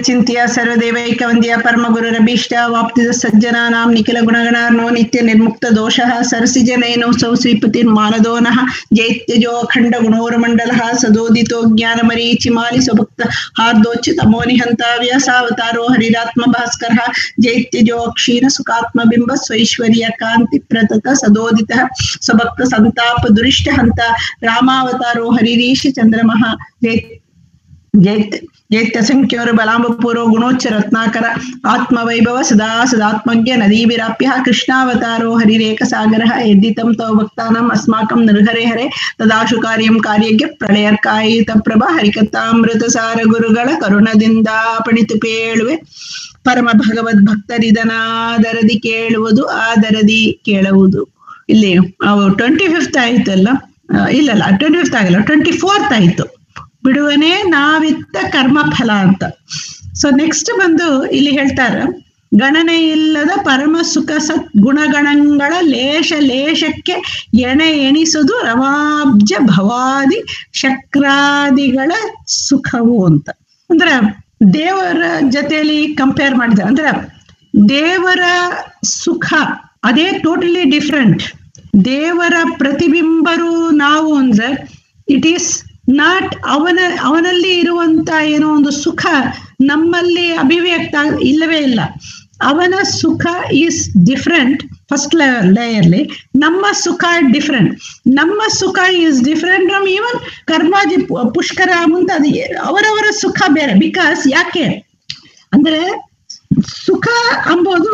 ಚಿಂತ್ಯ ಸರ್ವದೇವೈಕ ವಂದ್ಯ ಪರಮಗುರುರಭೀಷ್ಟ ವಾಪ್ತಿದ ಸಜ್ಜನಾನಾಂ ನಿಖಿಲ ಗುಣಗಣಾರ್ನೋ ನಿತ್ಯ ನಿರ್ಮುಕ್ತ ದೋಷಃ ಸರಸಿಜನೈನೋ ಸೌ ಶ್ರೀಪತಿರ್ಮಾನದೋನಃ ಜೈತ್ಯಜೋ ಅಖಂಡ ಗುಣೋರಮಂಡಲಃ ಸದೋದಿತೋ ಜ್ಞಾನಮರೀಚಿಮಾಲಿ ಸ್ವಭಕ್ತ ಹಾರ್ದೋಚ್ಯುತಮೋ ನಿಹಂತಾವ್ಯ ಸಾವತಾರೋ ಹರಿರಾತ್ಮ ಭಾಸ್ಕರಃ ಜೈತ್ಯಜೋ ಕ್ಷೀಣ ಸುಖಾತ್ಮ ಬಿಂಬ ಸ್ವೈಶ್ವರ್ಯ ಕಾಂತಿ ಪ್ರತತ ಸದೋದಿತ ಸ್ವಭಕ್ತ ಸಂತಾಪ ದುರಿಷ್ಟ ಹಂತ ರಾಮಾವತಾರೋ ಹರಿರೀಶ ಚಂದ್ರಮಃ ಜೈ ಜೈತ್ ಜೈತ್ಯ ಸಂಖ್ಯೋರು ಬಲಾಂಬಪೂರ್ವ ಗುಣೋಚ್ಚ ರತ್ನಾಕರ ಆತ್ಮವೈಭವ ಸದಾ ಸದಾತ್ಮಜ್ಞ ನದೀಭಿರಾಪ್ಯ ಕೃಷ್ಣಾವತಾರೋ ಹರಿರೇಕ ಸಾಗರ ಯದ್ದಿತಂ ತವ ಭಕ್ತಾನಾಂ ಅಸ್ಮಾಕಂ ನಿರ್ಹರೆ ಹರೆ ತದಾಶು ಕಾರ್ಯಂ ಕಾರ್ಯಜ್ಞ ಪ್ರಳಯರ್ಕಾಯಿತ ಪ್ರಭ ಹರಿಕಥಾಮೃತ ಸಾರ ಗುರುಗಳ ಕರುಣದಿಂದ ಪಣಿತು ಪೇಳುವೆ ಪರಮ ಭಗವದ್ ಭಕ್ತರಿದನಾದರದಿ ಕೇಳುವುದು ಆದರದಿ ಕೇಳುವುದು ಇಲ್ಲಿ ಟ್ವೆಂಟಿ ಫಿಫ್ತ್ ಆಯ್ತಲ್ಲ ಆ, ಇಲ್ಲಲ್ಲ ಟ್ವೆಂಟಿ ಫಿಫ್ತ್ ಆಗಿಲ್ಲ ಟ್ವೆಂಟಿ ಫೋರ್ತ್ ಆಯ್ತು ಬಿಡುವನೇ ನಾವಿತ್ತ ಕರ್ಮ ಫಲ ಅಂತ ಸೊ ನೆಕ್ಸ್ಟ್ ಬಂದು ಇಲ್ಲಿ ಹೇಳ್ತಾರ ಗಣನೆ ಇಲ್ಲದ ಪರಮ ಸುಖ ಸತ್ ಗುಣಗಣಗಳ ಲೇಷ ಲೇಷಕ್ಕೆ ಎಣೆ ಎಣಿಸುವುದು ರವಾಬ್ಜ ಭವಾದಿ ಶಕ್ರಾದಿಗಳ ಸುಖವು ಅಂತ ಅಂದ್ರ ದೇವರ ಜೊತೆಯಲ್ಲಿ ಕಂಪೇರ್ ಮಾಡಿದ ಅಂದ್ರ ದೇವರ ಸುಖ ಅದೇ ಟೋಟಲಿ ಡಿಫ್ರೆಂಟ್ ದೇವರ ಪ್ರತಿಬಿಂಬರು ನಾವು ಅಂದ್ರೆ ಇಟ್ ಈಸ್ ನಾಟ್ ಅವನ ಅವನಲ್ಲಿ ಇರುವಂತ ಏನೋ ಒಂದು ಸುಖ ನಮ್ಮಲ್ಲಿ ಅಭಿವ್ಯಕ್ತ ಆಗ್- ಇಲ್ಲವೇ ಇಲ್ಲ ಅವನ ಸುಖ ಈಸ್ ಡಿಫ್ರೆಂಟ್ ಫಸ್ಟ್ ಲೇಯರ್ಲಿ ನಮ್ಮ ಸುಖ ಡಿಫ್ರೆಂಟ್ ನಮ್ಮ ಸುಖ ಈಸ್ ಡಿಫ್ರೆಂಟ್ ಫ್ರಮ್ ಈವನ್ ಕರ್ಮಾಜಿ ಪು- ಪುಷ್ಕರ ಮುಂತಾದ ಅವರವರ ಸುಖ ಬೇರೆ ಬಿಕಾಸ್ ಯಾಕೆ ಅಂದ್ರೆ ಸುಖ ಅಂಬೋದು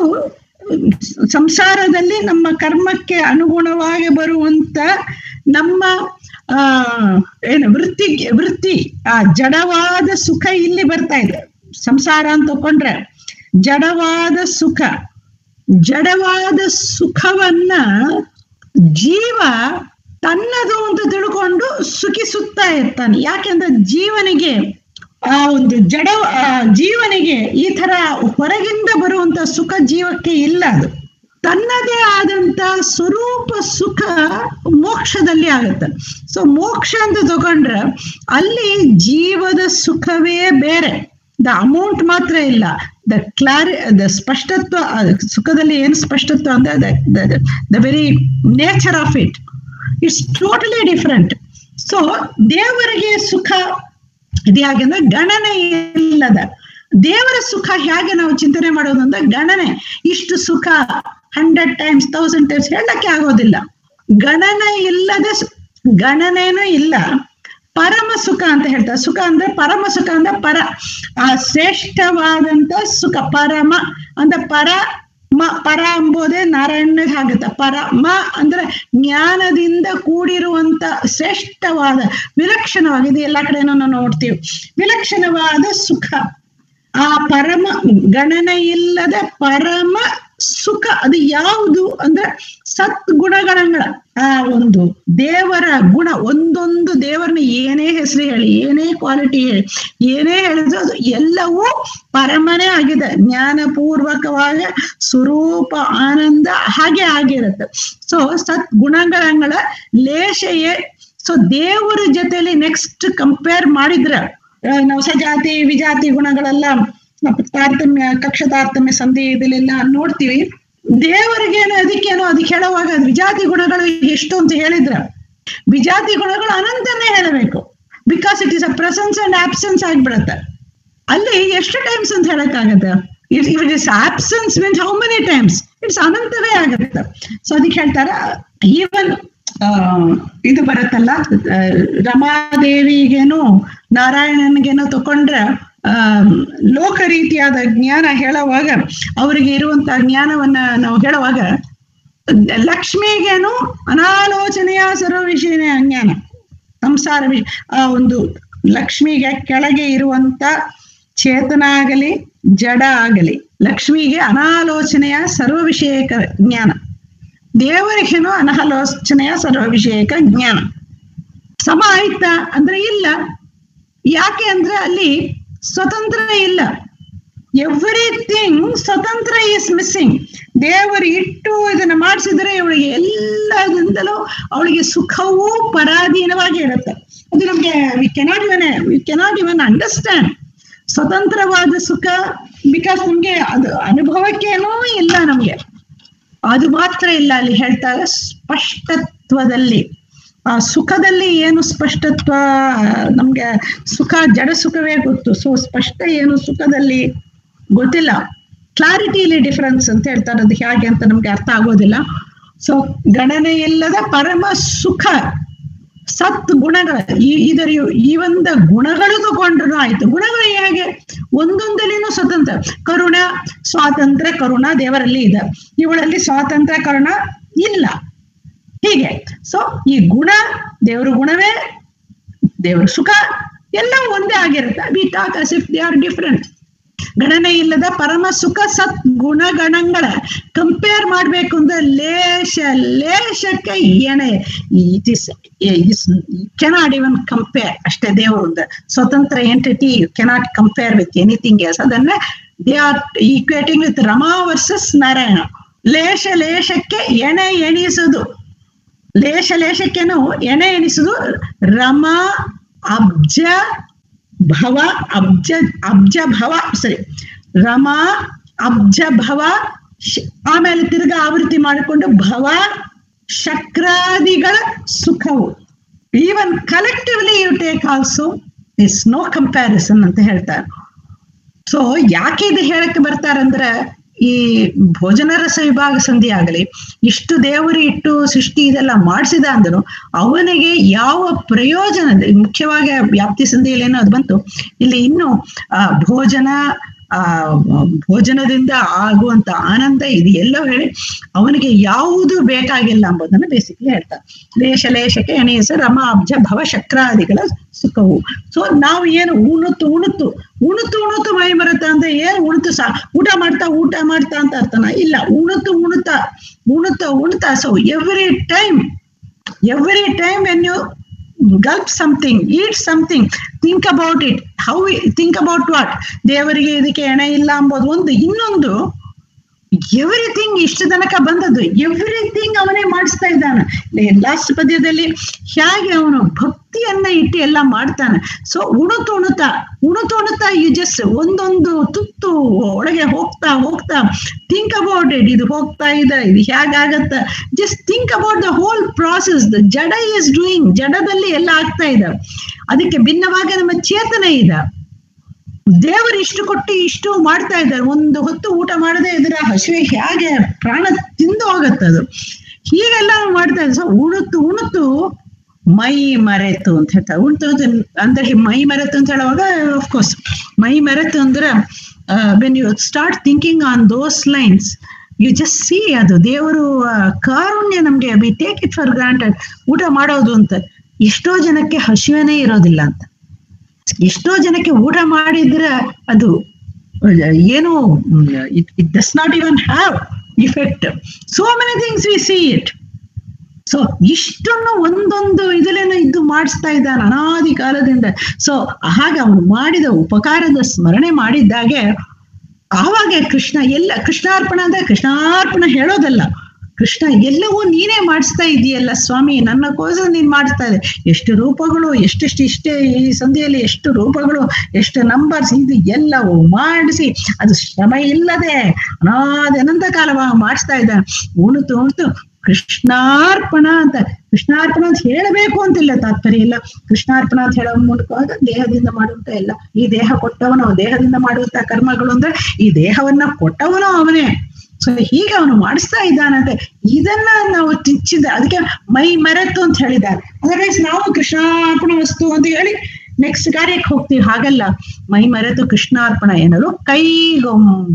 ಸಂಸಾರದಲ್ಲಿ ನಮ್ಮ ಕರ್ಮಕ್ಕೆ ಅನುಗುಣವಾಗಿ ಬರುವಂತ ನಮ್ಮ ಆ ಏನು ವೃತ್ತಿ ವೃತ್ತಿ ಆ ಜಡವಾದ ಸುಖ ಇಲ್ಲಿ ಬರ್ತಾ ಇದೆ ಸಂಸಾರ ಅಂತ ತಕೊಂಡ್ರೆ ಜಡವಾದ ಸುಖ ಜಡವಾದ ಸುಖವನ್ನ ಜೀವ ತನ್ನದು ಅಂತ ತಿಳ್ಕೊಂಡು ಸುಖಿಸುತ್ತಾ ಇರ್ತಾನೆ ಯಾಕೆಂದ್ರೆ ಜೀವನಿಗೆ ಆ ಒಂದು ಜಡ ಆ ಜೀವನಿಗೆ ಈ ತರ ಹೊರಗಿಂದ ಬರುವಂತ ಸುಖ ಜೀವಕ್ಕೆ ಇಲ್ಲ ಅದು ತನ್ನದೇ ಆದಂತ ಸ್ವರೂಪ ಸುಖ ಮೋಕ್ಷದಲ್ಲಿ ಆಗುತ್ತೆ ಸೊ ಮೋಕ್ಷ ಅಂತ ತಗೊಂಡ್ರೆ ಅಲ್ಲಿ ಜೀವದ ಸುಖವೇ ಬೇರೆ ದ ಅಮೌಂಟ್ ಮಾತ್ರ ಇಲ್ಲ ದ ಕ್ಲಾರಿ ದ ಸ್ಪಷ್ಟತ್ವ ಆ ಸುಖದಲ್ಲಿ ಏನು ಸ್ಪಷ್ಟತ್ವ ಅಂದ್ರೆ the very nature of it it's totally different so ದೇವರಿಗೆ ಸುಖ ಇದು ಹೇಗೆಂದ್ರೆ ಗಣನೆ ಇಲ್ಲದ ದೇವರ ಸುಖ ಹೇಗೆ ನಾವು ಚಿಂತನೆ ಮಾಡೋದು ಅಂದ್ರೆ ಗಣನೆ ಇಷ್ಟು ಸುಖ ಹಂಡ್ರೆಡ್ ಟೈಮ್ಸ್ ತೌಸಂಡ್ ಟೈಮ್ಸ್ ಹೇಳಕ್ಕೆ ಆಗೋದಿಲ್ಲ ಗಣನೆ ಇಲ್ಲದ ಸು- ಗಣನೆನೂ ಇಲ್ಲ ಪರಮ ಸುಖ ಅಂತ ಹೇಳ್ತಾರೆ ಸುಖ ಅಂದ್ರೆ ಪರಮ ಸುಖ ಅಂದ್ರೆ ಪರ ಆ ಶ್ರೇಷ್ಠವಾದಂತ ಸುಖ ಪರಮ ಅಂದ್ರೆ ಪರ ಮ ಪರ ಎಂಬುದೇ ನಾರಾಯಣನಿಗೆ ಆಗುತ್ತೆ ಪರ ಮ ಅಂದ್ರೆ ಜ್ಞಾನದಿಂದ ಕೂಡಿರುವಂತ ಶ್ರೇಷ್ಠವಾದ ವಿಲಕ್ಷಣವಾಗಿದೆ ಎಲ್ಲ ಕಡೆನೂ ನಾವು ನೋಡ್ತೀವಿ ವಿಲಕ್ಷಣವಾದ ಸುಖ ಆ ಪರಮ ಗಣನೆ ಇಲ್ಲದ ಪರಮ ಸುಖ ಅದು ಯಾವುದು ಅಂದ್ರೆ ಸದ್ಗುಣಗಳ ಆ ಒಂದು ದೇವರ ಗುಣ ಒಂದೊಂದು ದೇವರನ್ನ ಏನೇ ಹೆಸರು ಹೇಳಿ ಏನೇ ಕ್ವಾಲಿಟಿ ಹೇಳಿ ಏನೇ ಹೇಳಿದ್ರು ಅದು ಎಲ್ಲವೂ ಪರಮನೇ ಆಗಿದೆ ಜ್ಞಾನಪೂರ್ವಕವಾದ ಸ್ವರೂಪ ಆನಂದ ಹಾಗೆ ಆಗಿರುತ್ತೆ ಸೊ ಸದ್ಗುಣಗಳ ಲೇಷಯೇ ಸೊ ದೇವರ ಜೊತೆಲಿ ನೆಕ್ಸ್ಟ್ ಕಂಪೇರ್ ಮಾಡಿದ್ರ ಆ, ನಾವು ಸಜಾತಿ ವಿಜಾತಿ ಗುಣಗಳೆಲ್ಲ ತಾರತಮ್ಯ ಕಕ್ಷ ತಾರತಮ್ಯ ಸಂಧಿ ಇದಲ್ಲೆಲ್ಲ ನೋಡ್ತೀವಿ ದೇವರಿಗೇನು ಅದಕ್ಕೇನೋ ಅದಕ್ಕೆ ಹೇಳುವಾಗ ಅದು ವಿಜಾತಿ ಗುಣಗಳು ಎಷ್ಟು ಅಂತ ಹೇಳಿದ್ರ ವಿಜಾತಿ ಗುಣಗಳು ಅನಂತನೇ ಹೇಳಬೇಕು because it is a presence and absence ಆಗ್ಬಿಡತ್ತೆ ಅಲ್ಲಿ ಎಷ್ಟು ಟೈಮ್ಸ್ ಅಂತ ಹೇಳಕ್ಕಾಗತ್ತೆ if it is absence means how many times it's ಅನಂತವೇ ಆಗುತ್ತೆ ಸೊ ಅದಕ್ಕೆ ಹೇಳ್ತಾರ ಈವನ್ ಇದು ಬರುತ್ತಲ್ಲ ಆ, ರಮಾದೇವಿಗೇನು ನಾರಾಯಣನಿಗೇನೋ ತಕೊಂಡ್ರೆ ಆ ಲೋಕ ರೀತಿಯಾದ ಜ್ಞಾನ ಹೇಳುವಾಗ ಅವರಿಗೆ ಇರುವಂತ ಜ್ಞಾನವನ್ನ ನಾವು ಹೇಳುವಾಗ ಲಕ್ಷ್ಮಿಗೇನು ಅನಾಲೋಚನೆಯ ಸರ್ವ ವಿಷಯನೇ ಅಜ್ಞಾನ ಸಂಸಾರ ವಿಷ ಆ ಒಂದು ಲಕ್ಷ್ಮಿಗೆ ಕೆಳಗೆ ಇರುವಂತ ಚೇತನ ಆಗಲಿ ಜಡ ಆಗಲಿ ಲಕ್ಷ್ಮಿಗೆ ಅನಾಲೋಚನೆಯ ಸರ್ವ ವಿಷಯಕ ಜ್ಞಾನ ದೇವರಿಗೇನು ಅನಾಲೋಚನೆಯ ಸರ್ವ ವಿಷಯಕ ಜ್ಞಾನ ಸಮ ಆಯ್ತಾ ಅಂದ್ರೆ ಇಲ್ಲ ಯಾಕೆ ಅಂದ್ರೆ ಅಲ್ಲಿ ಸ್ವತಂತ್ರ ಇಲ್ಲ ಎವ್ರಿಥಿಂಗ್ ಸ್ವತಂತ್ರ ಈಸ್ ಮಿಸ್ಸಿಂಗ್ ದೇವರು ಇಟ್ಟು ಇದನ್ನ ಮಾಡಿಸಿದ್ರೆ ಇವಳಿಗೆ ಎಲ್ಲದಿಂದಲೂ ಅವಳಿಗೆ ಸುಖವೂ ಪರಾಧೀನವಾಗಿ ಇರುತ್ತೆ ಅದು ನಮ್ಗೆ we cannot even we cannot even understand ಸ್ವತಂತ್ರವಾದ ಸುಖ ಬಿಕಾಸ್ ನಮ್ಗೆ ಅದು ಅನುಭವಕ್ಕೇನೂ ಇಲ್ಲ ನಮ್ಗೆ ಅದು ಮಾತ್ರ ಇಲ್ಲ ಅಲ್ಲಿ ಹೇಳ್ತಾರೆ ಸ್ಪಷ್ಟತ್ವದಲ್ಲಿ ಆ ಸುಖದಲ್ಲಿ ಏನು ಸ್ಪಷ್ಟತ್ವ ಆ, ನಮ್ಗೆ ಸುಖ ಜಡ ಸುಖವೇ ಗೊತ್ತು ಸೊ ಸ್ಪಷ್ಟ ಏನು ಸುಖದಲ್ಲಿ ಗೊತ್ತಿಲ್ಲ ಕ್ಲಾರಿಟಿಲಿ ಡಿಫರೆನ್ಸ್ ಅಂತ ಹೇಳ್ತಾರೆ ಅದು ಹೇಗೆ ಅಂತ ನಮ್ಗೆ ಅರ್ಥ ಆಗೋದಿಲ್ಲ ಸೊ ಗಣನೆ ಇಲ್ಲದ ಪರಮ ಸುಖ ಸತ್ ಗುಣಗಳ ಈ ಇದರ ಈ ಒಂದು ಗುಣಗಳು ತಗೊಂಡ್ರು ಆಯ್ತು ಗುಣಗಳು ಹೇಗೆ ಒಂದೊಂದಲ್ಲಿನೂ ಸ್ವತಂತ್ರ ಕರುಣ ಸ್ವಾತಂತ್ರ್ಯ ಕರುಣ ದೇವರಲ್ಲಿ ಇದೆ ಇವಳಲ್ಲಿ ಸ್ವಾತಂತ್ರ್ಯ ಕರುಣ ಇಲ್ಲ ಹೀಗೆ ಸೊ ಈ ಗುಣ ದೇವರ ಗುಣವೇ ದೇವರ ಸುಖ ಎಲ್ಲ ಒಂದೇ ಆಗಿರುತ್ತೆ we talk us if they are different ಗಣನೆ ಇಲ್ಲದ ಪರಮ ಸುಖ ಸತ್ ಗುಣಗಣಗಳ ಕಂಪೇರ್ ಮಾಡ್ಬೇಕು ಅಂದ್ರೆ ಲೇಷ ಲೇಷಕ್ಕೆ ಎಣೆ it is is cannot even compare ಅಷ್ಟೇ ದೇವರು ಸ್ವತಂತ್ರ entity you cannot compare with anything yes ಅದನ್ನ they are equating with Rama versus Narayana ಲೇಷ ಲೇಷಕ್ಕೆ ಎಣೆ ಎಣಿಸುದು ಲೇಷ ಲೇಷಕ್ಕೆನು ಎಣೆ ಎಣಿಸುದು ರಮ ಅಬ್ಜ ಭವ ಅಬ್ಜ ಅಬ್ಜ ಭವ ಸರಿ ರಮ ಅಬ್ಜ ಭವ ಶ- ಆಮೇಲೆ ತಿರ್ಗಾ ಆವೃತ್ತಿ ಮಾಡಿಕೊಂಡು ಭವ ಶಕ್ರಾದಿಗಳ ಸುಖವು even collectively you take also is no comparison ಅಂತ ಹೇಳ್ತಾರೆ ಸೊ ಯಾಕೆ ಇದು ಹೇಳಕ್ಕೆ ಬರ್ತಾರಂದ್ರೆ ಈ ಭೋಜನ ರಸ ವಿಭಾಗ ಸಂಧಿ ಆಗಲಿ ಇಷ್ಟು ದೇವರು ಇಟ್ಟು ಸೃಷ್ಟಿ ಇದೆಲ್ಲ ಮಾಡಿಸಿದ ಅಂದ್ರು ಅವನಿಗೆ ಯಾವ ಪ್ರಯೋಜನ ಇದೆ? ಮುಖ್ಯವಾಗಿ ವ್ಯಾಪ್ತಿ ಸಂಧಿಯಲ್ಲಿ ಏನೋ ಅದು ಬಂತು ಇಲ್ಲಿ ಇನ್ನು ಆ ಭೋಜನ ಆ ಭೋಜನದಿಂದ ಆಗುವಂತ ಆನಂದ ಇದು ಎಲ್ಲ ಹೇಳಿ ಅವನಿಗೆ ಯಾವುದು ಬೇಕಾಗಿಲ್ಲ ಎಂಬುದನ್ನು ಬೇಸಿಕಲಿ ಹೇಳ್ತಾರೆ ಲೇಷ ಲೇಷಕ್ಕೆ ಎಣೆಸ ರಮ ಅಬ್ಜ ಭವ ಶಕ್ರಾದಿಗಳ ಸುಖವು ಸೊ ನಾವು ಏನು ಉಣುತ್ತು ಉಣುತ್ತು ಉಣುತ್ತು ಉಣುತ್ತು ಮೈ ಮರತ ಅಂದ್ರೆ ಏನು ಉಣುತ್ತು ಸಾ ಊಟ ಮಾಡ್ತಾ ಊಟ ಮಾಡ್ತಾ ಅಂತ ಅರ್ಥನ ಇಲ್ಲ ಉಣುತ್ತು ಉಣುತ್ತಾ ಉಣುತ್ತಾ ಉಣ್ತಾ so every time every time when you gulp something eat something think about it how think about what ದೇವರಿಗೆ ಇದಕ್ಕೆ ಎಣೆ ಇಲ್ಲ ಅಂಬೋದು ಒಂದು ಇನ್ನೊಂದು ಎವ್ರಿಥಿಂಗ್ ಇಷ್ಟು ತನಕ ಬಂದದ್ದು ಎವ್ರಿಥಿಂಗ್ ಅವನೇ ಮಾಡಿಸ್ತಾ ಇದ್ದಾನೆ ಲಾಸ್ಟ್ ಪದ್ಯದಲ್ಲಿ ಹೇಗೆ ಅವನು ಭಕ್ತಿಯನ್ನ ಇಟ್ಟು ಎಲ್ಲ ಮಾಡ್ತಾನೆ ಸೊ ಉಣುತು ಉಣುತ್ತಾ ಉಣುತು ಉಣುತ್ತಾ ಯು ಜಸ್ಟ್ ಒಂದೊಂದು ತುತ್ತು ಒಳಗೆ ಹೋಗ್ತಾ ಹೋಗ್ತಾ ಥಿಂಕ್ ಅಬೌಟ್ ಇಟ್ ಇದು ಹೋಗ್ತಾ ಇದೆ ಇದು ಹೇಗಾಗತ್ತ just think about the whole process the ಜಡ ಇಸ್ ಡೂಯಿಂಗ್ ಜಡದಲ್ಲಿ ಎಲ್ಲ ಆಗ್ತಾ ಇದೆ ಅದಕ್ಕೆ ಭಿನ್ನವಾಗಿ ನಮ್ಮ ಚೇತನ ಇದೆ ದೇವರು ಇಷ್ಟು ಕೊಟ್ಟು ಇಷ್ಟು ಮಾಡ್ತಾ ಇದ್ದಾರೆ ಒಂದು ಹೊತ್ತು ಊಟ ಮಾಡದೆ ಇದ್ರೆ ಹಸಿವೆ ಹೇಗೆ ಪ್ರಾಣ ತಿಂದು ಹೋಗತ್ತದು ಹೀಗೆಲ್ಲ ಮಾಡ್ತಾ ಇದ್ದಾರೆ ಸೊ ಉಣುತ್ತು ಉಣುತ್ತು ಮೈ ಮರೆತು ಅಂತ ಹೇಳ್ತಾರೆ ಉಣ್ತು ಅಂತ ಅಂದ್ರೆ ಹಿ- ಮೈ ಮರೆತು ಅಂತ ಹೇಳುವಾಗ ಕೋರ್ಸ್ ಮೈ ಮರೆತು ಅಂದ್ರೆ when you start thinking on those lines you just see ಅದು ದೇವರು ಆ, ಕಾರುಣ್ಯ ನಮ್ಗೆ we take it for granted ಊಟ ಮಾಡೋದು ಅಂತ ಎಷ್ಟೋ ಜನಕ್ಕೆ ಹಸಿವೆನೇ ಇರೋದಿಲ್ಲ ಅಂತ ಎಷ್ಟೋ ಜನಕ್ಕೆ ಊಟ ಮಾಡಿದ್ರೆ ಅದು ಏನು it it does not even have effect so many things we see it so ಇಷ್ಟನ್ನು ಒಂದೊಂದು ಇದಲೇನೋ ಇದು ಮಾಡಿಸ್ತಾ ಇದ್ದಾನೆ ಅನಾದಿ ಕಾಲದಿಂದ ಸೊ ಹಾಗೆ ಅವನು ಮಾಡಿದ ಉಪಕಾರದ ಸ್ಮರಣೆ ಮಾಡಿದ್ದಾಗೆ ಆವಾಗ ಕೃಷ್ಣ ಎಲ್ಲ ಕೃಷ್ಣಾರ್ಪಣ ಅಂದ್ರೆ ಕೃಷ್ಣಾರ್ಪಣ ಹೇಳೋದಲ್ಲ ಕೃಷ್ಣ ಎಲ್ಲವೂ ನೀನೇ ಮಾಡಿಸ್ತಾ ಇದೆಯಲ್ಲ ಸ್ವಾಮಿ ನನ್ನ ಕೋಸ ನೀನ್ ಮಾಡಿಸ್ತಾ ಇದೆ ಎಷ್ಟು ರೂಪಗಳು ಎಷ್ಟೆಷ್ಟು ಇಷ್ಟೇ ಈ ಸಂಧಿಯಲ್ಲಿ ಎಷ್ಟು ರೂಪಗಳು ಎಷ್ಟು ನಂಬರ್ಸ್ ಇದು ಎಲ್ಲವೂ ಮಾಡಿಸಿ ಅದು ಶ್ರಮ ಇಲ್ಲದೆ ಅನಾದಿ ಅನಂತ ಕಾಲವಾಗಿ ಮಾಡಿಸ್ತಾ ಇದ್ದಾನೆ ಉಣಿತು ಉಣಿತು ಕೃಷ್ಣಾರ್ಪಣ ಅಂತ ಕೃಷ್ಣಾರ್ಪಣ ಅಂತ ಹೇಳಬೇಕು ಅಂತಿಲ್ಲ ತಾತ್ಪರ್ಯ ಇಲ್ಲ ಕೃಷ್ಣಾರ್ಪಣ ಅಂತ ಹೇಳೋ ಮೂಲಕವಾಗ ದೇಹದಿಂದ ಮಾಡುವಂತ ಎಲ್ಲ ಈ ದೇಹ ಕೊಟ್ಟವನು ದೇಹದಿಂದ ಮಾಡುವಂತ ಕರ್ಮಗಳು ಅಂದ್ರೆ ಈ ದೇಹವನ್ನ ಕೊಟ್ಟವನು ಅವನೇ ಸೊ ಹೀಗೆ ಅವನು ಮಾಡಿಸ್ತಾ ಇದ್ದಾನಂತೆ ಇದನ್ನ ನಾವು ತಿಚ್ಚಿದ ಅದಕ್ಕೆ ಮೈ ಮರೆತು ಅಂತ ಹೇಳಿದ್ದಾರೆ ಅದರ್ವೈಸ್ ನಾವು ಕೃಷ್ಣಾರ್ಪಣ ವಸ್ತು ಅಂತ ಹೇಳಿ ನೆಕ್ಸ್ಟ್ ಕಾರ್ಯಕ್ಕೆ ಹೋಗ್ತೀವಿ ಹಾಗಲ್ಲ ಮೈ ಮರೆತು ಕೃಷ್ಣಾರ್ಪಣ ಎನ್ನಲು ಕೈಗೊಂಬ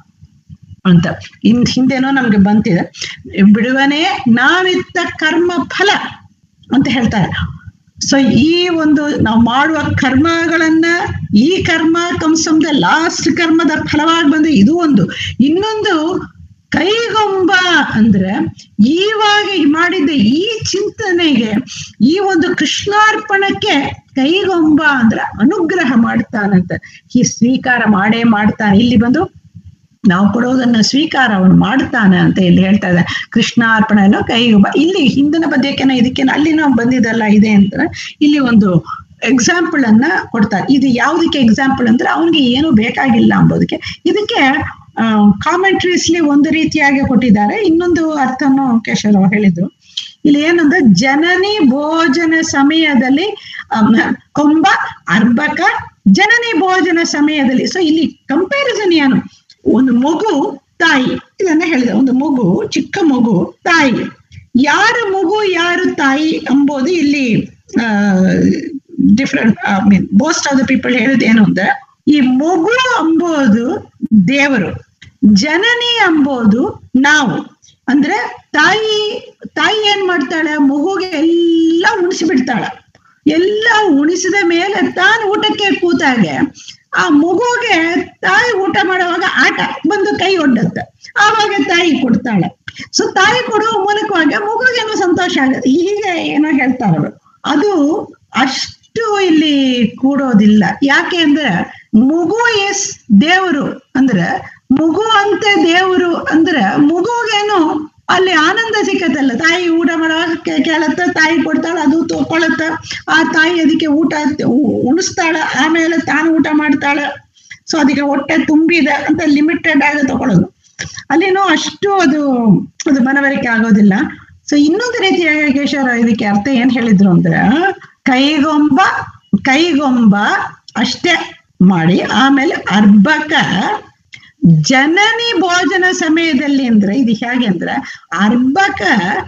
ಅಂತ ಇನ್ ಹಿಂದೆನೋ ನಮ್ಗೆ ಬಂತಿದೆ ಬಿಡುವನೆ ನಾವಿತ್ತ ಕರ್ಮ ಫಲ ಅಂತ ಹೇಳ್ತಾರೆ ಸೊ ಈ ಒಂದು ನಾವು ಮಾಡುವ ಕರ್ಮಗಳನ್ನ ಈ ಕರ್ಮ ಕಂಸಂದ ಲಾಸ್ಟ್ ಕರ್ಮದ ಫಲವಾಗಿ ಬಂದು ಇದು ಒಂದು ಇನ್ನೊಂದು ಕೈಗೊಂಬ ಅಂದ್ರೆ ಈವಾಗ ಮಾಡಿದ್ದ ಈ ಚಿಂತನೆಗೆ ಈ ಒಂದು ಕೃಷ್ಣಾರ್ಪಣಕ್ಕೆ ಕೈಗೊಂಬ ಅಂದ್ರೆ ಅನುಗ್ರಹ ಮಾಡ್ತಾನಂತ ಈ ಸ್ವೀಕಾರ ಮಾಡೇ ಮಾಡ್ತಾನೆ ಇಲ್ಲಿ ಬಂದು ನಾವು ಕೊಡೋದನ್ನ ಸ್ವೀಕಾರ ಅವನು ಮಾಡ್ತಾನೆ ಅಂತ ಇಲ್ಲಿ ಹೇಳ್ತಾ ಇದ್ದಾರೆ ಕೃಷ್ಣಾರ್ಪಣೆನೋ ಕೈಗೊಬ್ಬ ಇಲ್ಲಿ ಹಿಂದಿನ ಪದ್ಯಕ್ಕೆನ ಇದಕ್ಕೇನ ಅಲ್ಲಿನೂ ಬಂದಿದ್ದಲ್ಲ ಇದೆ ಅಂತ ಇಲ್ಲಿ ಒಂದು ಎಕ್ಸಾಂಪಲ್ ಅನ್ನ ಕೊಡ್ತಾರೆ ಇದು ಯಾವುದಕ್ಕೆ ಎಕ್ಸಾಂಪಲ್ ಅಂದ್ರೆ ಅವನಿಗೆ ಏನು ಬೇಕಾಗಿಲ್ಲ ಅಂಬೋದಕ್ಕೆ ಇದಕ್ಕೆ ಕಾಮೆಂಟ್ರೀಸ್ಲಿ ಒಂದು ರೀತಿಯಾಗಿ ಕೊಟ್ಟಿದ್ದಾರೆ ಇನ್ನೊಂದು ಅರ್ಥನು ಕೇಶವರಾವ್ ಹೇಳಿದ್ರು ಇಲ್ಲಿ ಏನಂದ್ರೆ ಜನನಿ ಭೋಜನ ಸಮಯದಲ್ಲಿ ಅಮ್, ಕೊಂಬ ಅರ್ಬಕ ಜನನಿ ಭೋಜನ ಸಮಯದಲ್ಲಿ ಸೊ ಇಲ್ಲಿ ಕಂಪ್ಯಾರಿಸನ್ ಏನು ಒಂದು ಮಗು ತಾಯಿ ಇದನ್ನ ಹೇಳಿದೆ ಒಂದು ಮಗು ಚಿಕ್ಕ ಮಗು ತಾಯಿ ಯಾರು ಮಗು ಯಾರು ತಾಯಿ ಎಂಬುದು ಇಲ್ಲಿ different mean most of the people ಹೇಳುದು ಏನು ಅಂದ್ರೆ ಈ ಮಗು ಅಂಬೋದು ದೇವರು ಜನನಿ ಅಂಬೋದು ನಾವು ಅಂದ್ರೆ ತಾಯಿ ತಾಯಿ ಏನ್ ಮಾಡ್ತಾಳೆ ಮಗುಗೆ ಎಲ್ಲ ಉಣಿಸಿ ಬಿಡ್ತಾಳೆ ಎಲ್ಲ ಉಣಿಸಿದ ಮೇಲೆ ತಾನು ಊಟಕ್ಕೆ ಕೂತಾಗೆ ಆ ಮಗುಗೆ ತಾಯಿ ಊಟ ಮಾಡುವಾಗ ಆಟ ಬಂದು ಕೈ ಒಡ್ಡತ್ತೆ ಆವಾಗ ತಾಯಿ ಕೊಡ್ತಾಳೆ ಸೊ ತಾಯಿ ಕೊಡುವ ಮೂಲಕವಾಗಿ ಮಗುಗೇನೋ ಸಂತೋಷ ಆಗುತ್ತೆ ಹೀಗೆ ಏನೋ ಹೇಳ್ತಾರೆ ಅವರು ಅದು ಅಷ್ಟು ಇಲ್ಲಿ ಕೂಡೋದಿಲ್ಲ ಯಾಕೆ ಅಂದ್ರೆ ಮಗು ಎಸ್ ದೇವರು ಅಂದ್ರೆ ಮಗು ಅಂತ ದೇವರು ಅಂದ್ರೆ ಮಗುಗೇನು ಅಲ್ಲಿ ಆನಂದ ಸಿಕ್ಕತ್ತಲ್ಲ ತಾಯಿ ಊಟ ಮಾಡುವಾಗ ಕೆ- ಕೇಳತ್ತ ತಾಯಿ ಕೊಡ್ತಾಳ ಅದು ತಗೊಳತ್ತ ಆ ತಾಯಿ ಅದಕ್ಕೆ ಊಟ ಉ- ಉಣಿಸ್ತಾಳ ಆಮೇಲೆ ತಾನು ಊಟ ಮಾಡ್ತಾಳೆ ಸೊ ಅದಕ್ಕೆ ಹೊಟ್ಟೆ ತುಂಬಿದೆ ಅಂತ ಲಿಮಿಟೆಡ್ ಆಗಿ ತಗೊಳ್ಳೋದು ಅಲ್ಲಿನೂ ಅಷ್ಟು ಅದು ಅದು ಮನವರಿಕೆ ಆಗೋದಿಲ್ಲ ಸೊ ಇನ್ನೊಂದು ರೀತಿಯಾಗಿ ಕೇಶವರ ಇದಕ್ಕೆ ಅರ್ಥ ಏನ್ ಹೇಳಿದ್ರು ಅಂದ್ರೆ ಕೈಗೊಂಬ ಕೈಗೊಂಬ ಅಷ್ಟೇ ಮಾಡಿ ಆಮೇಲೆ ಅರ್ಬಕ ಜನನಿ ಭೋಜನ ಸಮಯದಲ್ಲಿ ಅಂದ್ರೆ ಇದು ಹೇಗೆ ಅಂದ್ರೆ ಅರ್ಬಕ